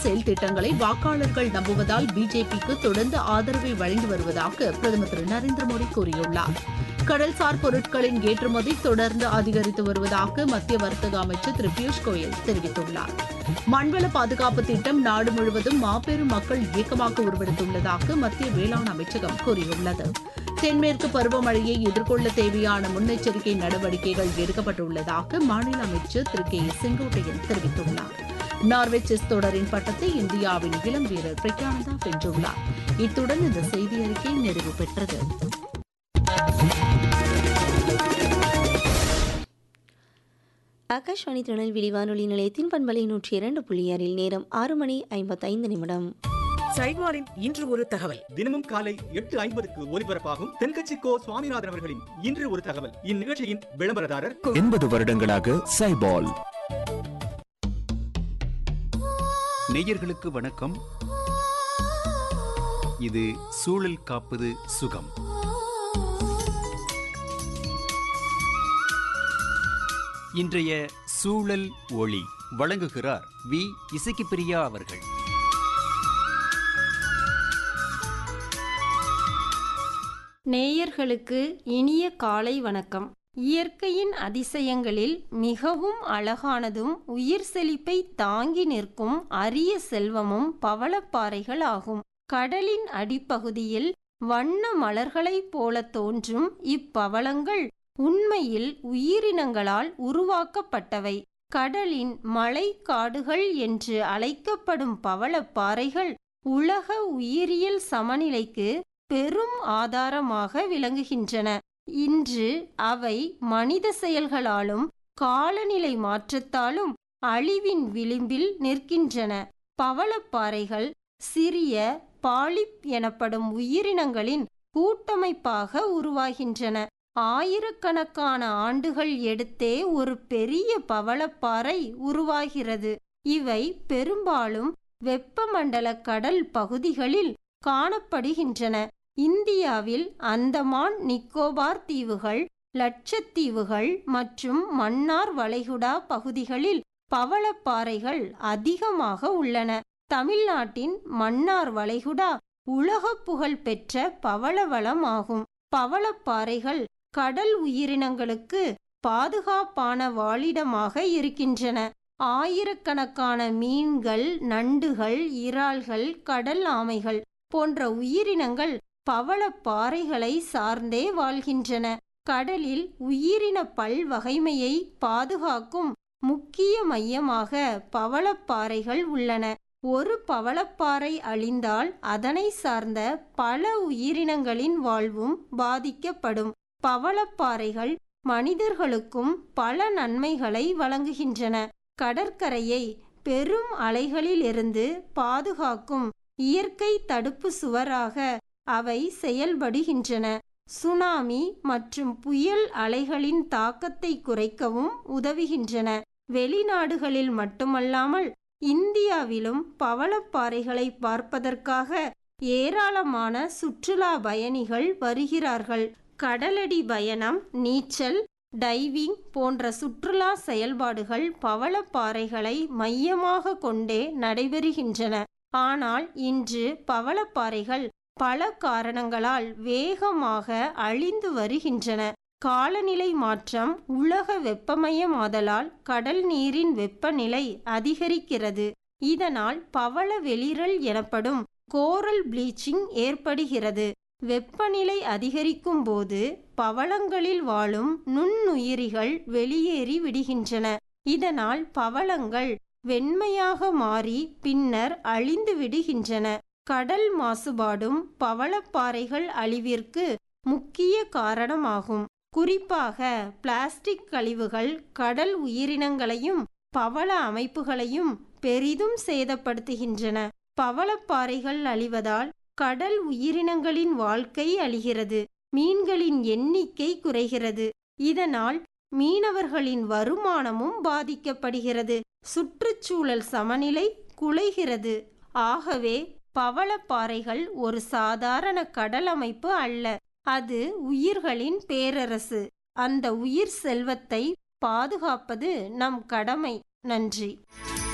செயல் திட்டங்களை வாக்காளர்கள் நம்புவதால் பிஜேபிக்கு தொடர்ந்து ஆதரவை வழங்கி வருவதாக பிரதமர் திரு நரேந்திர மோடி கூறியுள்ளார் கடல்சார் பொருட்களின் ஏற்றுமதி தொடர்ந்து அதிகரித்து வருவதாக மத்திய வர்த்தக அமைச்சர் திரு பியூஷ் கோயல் தெரிவித்துள்ளார் மண்வள பாதுகாப்பு திட்டம் நாடு முழுவதும் மாபெரும் மக்கள் இயக்கமாக உருவெடுத்துள்ளதாக மத்திய வேளாண் அமைச்சகம் கூறியுள்ளது தென்மேற்கு பருவமழையை எதிர்கொள்ள தேவையான முன்னெச்சரிக்கை நடவடிக்கைகள் எடுக்கப்பட்டுள்ளதாக மாநில அமைச்சர் திரு கே செங்கோட்டையன் தெரிவித்துள்ளார் நார்வே செஸ் தொடரின் பட்டத்தை இந்தியாவின் இளம் வீரர் பிரக்யானந்தா வென்றுள்ளார் இத்துடன் இந்த செய்தி அறிக்கை நிறைவு பெற்றது ஆகாஷ்வாணி திருநெல்வேலி வானொலி நிலையத்தின் பண்பலை நூற்றி இரண்டு புள்ளி ஆறில் நேரம் ஆறு மணி ஐம்பத்தைந்து நிமிடம் சைவாரின் இன்று ஒரு தகவல் தினமும் காலை எட்டு ஐம்பதுக்கு ஒலிபரப்பாகும் தென்கட்சி கோ சுவாமிநாதன் அவர்களின் இன்று ஒரு தகவல் இந்நிகழ்ச்சியின் விளம்பரதாரர் எண்பது வருடங்களாக சைபால் நேயர்களுக்கு வணக்கம் இது சூழல் காப்பது சுகம் இன்றைய சூழல் ஒளி வழங்குகிறார் வி இசக்கிப்பிரியா அவர்கள் நேயர்களுக்கு இனிய காலை வணக்கம் இயற்கையின் அதிசயங்களில் மிகவும் அழகானதும் உயிர் செழிப்பை தாங்கி நிற்கும் அரிய செல்வமும் பவளப்பாறைகள் ஆகும் கடலின் அடிப்பகுதியில் வண்ண மலர்களைப் போல தோன்றும் இப்பவளங்கள் உண்மையில் உயிரினங்களால் உருவாக்கப்பட்டவை கடலின் மலைக்காடுகள் என்று அழைக்கப்படும் பவளப்பாறைகள் உலக உயிரியல் சமநிலைக்கு பெரும் ஆதாரமாக விளங்குகின்றன இன்று அவை மனித செயல்களாலும் காலநிலை மாற்றத்தாலும் அழிவின் விளிம்பில் நிற்கின்றன பவளப்பாறைகள் சிறிய பாலிப் எனப்படும் உயிரினங்களின் கூட்டமைப்பாக உருவாகின்றன ஆயிரக்கணக்கான ஆண்டுகள் எடுத்தே ஒரு பெரிய பவளப்பாறை உருவாகிறது இவை பெரும்பாலும் வெப்பமண்டல கடல் பகுதிகளில் காணப்படுகின்றன இந்தியாவில் அந்தமான் நிக்கோபார் தீவுகள் லட்சத்தீவுகள் மற்றும் மன்னார் வளைகுடா பகுதிகளில் பவளப்பாறைகள் அதிகமாக உள்ளன தமிழ்நாட்டின் மன்னார் வளைகுடா உலக புகழ் பெற்ற பவளவளம் ஆகும் பவளப்பாறைகள் கடல் உயிரினங்களுக்கு பாதுகாப்பான வாழிடமாக இருக்கின்றன ஆயிரக்கணக்கான மீன்கள் நண்டுகள் இறால்கள் கடல் ஆமைகள் போன்ற உயிரினங்கள் பவளப்பாறைகளை சார்ந்தே வாழ்கின்றன கடலில் உயிரின பல்வகைமையை பாதுகாக்கும் முக்கிய மையமாக பவளப்பாறைகள் உள்ளன ஒரு பவளப்பாறை அழிந்தால் அதனை சார்ந்த பல உயிரினங்களின் வாழ்வும் பாதிக்கப்படும் பவளப்பாறைகள் மனிதர்களுக்கும் பல நன்மைகளை வழங்குகின்றன கடற்கரையை பெரும் அலைகளிலிருந்து பாதுகாக்கும் இயற்கை தடுப்பு சுவராக அவை செயல்படுகின்றன சுனாமி மற்றும் புயல் அலைகளின் தாக்கத்தை குறைக்கவும் உதவுகின்றன வெளிநாடுகளில் மட்டுமல்லாமல் இந்தியாவிலும் பவளப்பாறைகளை பார்ப்பதற்காக ஏராளமான சுற்றுலா பயணிகள் வருகிறார்கள் கடலடி பயணம் நீச்சல் டைவிங் போன்ற சுற்றுலா செயல்பாடுகள் பவளப்பாறைகளை மையமாக கொண்டே நடைபெறுகின்றன ஆனால் இன்று பவளப்பாறைகள் பல காரணங்களால் வேகமாக அழிந்து வருகின்றன காலநிலை மாற்றம் உலக வெப்பமயமாதலால் கடல் நீரின் வெப்பநிலை அதிகரிக்கிறது இதனால் பவள வெளிரல் எனப்படும் கோரல் ப்ளீச்சிங் ஏற்படுகிறது வெப்பநிலை அதிகரிக்கும் போது பவளங்களில் வாழும் நுண்ணுயிரிகள் வெளியேறி விடுகின்றன இதனால் பவளங்கள் வெண்மையாக மாறி பின்னர் அழிந்து விடுகின்றன கடல் மாசுபாடும் பவளப்பாறைகள் அழிவிற்கு முக்கிய காரணமாகும் குறிப்பாக பிளாஸ்டிக் கழிவுகள் கடல் உயிரினங்களையும் பவள அமைப்புகளையும் பெரிதும் சேதப்படுத்துகின்றன பவளப்பாறைகள் அழிவதால் கடல் உயிரினங்களின் வாழ்க்கை அழிகிறது மீன்களின் எண்ணிக்கை குறைகிறது இதனால் மீனவர்களின் வருமானமும் பாதிக்கப்படுகிறது சுற்றுச்சூழல் சமநிலை குலைகிறது ஆகவே பவளப்பாறைகள் ஒரு சாதாரண கடல் அமைப்பு அல்ல அது உயிர்களின் பேரரசு அந்த உயிர் செல்வத்தை பாதுகாப்பது நம் கடமை நன்றி